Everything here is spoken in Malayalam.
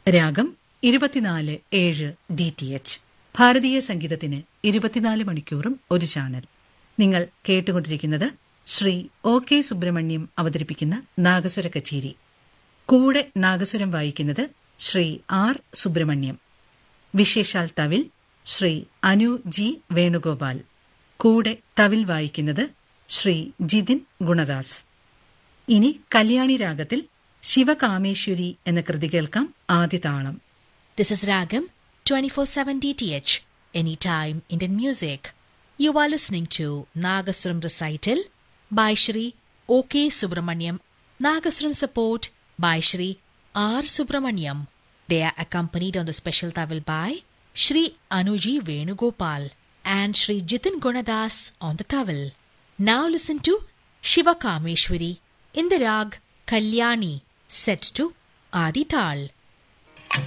രാഗം ഇരുപത്തിനാല് ഏഴ് ഡി ടി എച്ച് ഭാരതീയ സംഗീതത്തിന് ഇരുപത്തിനാല് മണിക്കൂറും ഒരു ചാനൽ നിങ്ങൾ കേട്ടുകൊണ്ടിരിക്കുന്നത് ശ്രീ ഒ കെ സുബ്രഹ്മണ്യം അവതരിപ്പിക്കുന്ന നാഗസ്വര കച്ചേരി കൂടെ നാഗസ്വരം വായിക്കുന്നത് ശ്രീ ആർ സുബ്രഹ്മണ്യം വിശേഷാൽ തവിൽ ശ്രീ അനു ജി വേണുഗോപാൽ കൂടെ തവിൽ വായിക്കുന്നത് ശ്രീ ജിതിൻ ഗുണദാസ് ഇനി കല്യാണി രാഗത്തിൽ ശിവകാമേശ്വരി എന്ന കൃതി കേൾക്കാം ആദ്യ താളം This is Ragam 24/7 DTH Anytime Indian Music. You are listening to Nagaswaram recital by Shri O.K. Subramaniam. Nagaswaram support by Shri R. Subramaniam. They are accompanied on the special tawil by Shri Anuji Venugopal and Shri Jitin Gunadas on the tawil. Now listen to Shiva Kameshwari in the rag Kalyani set to Adi Tal.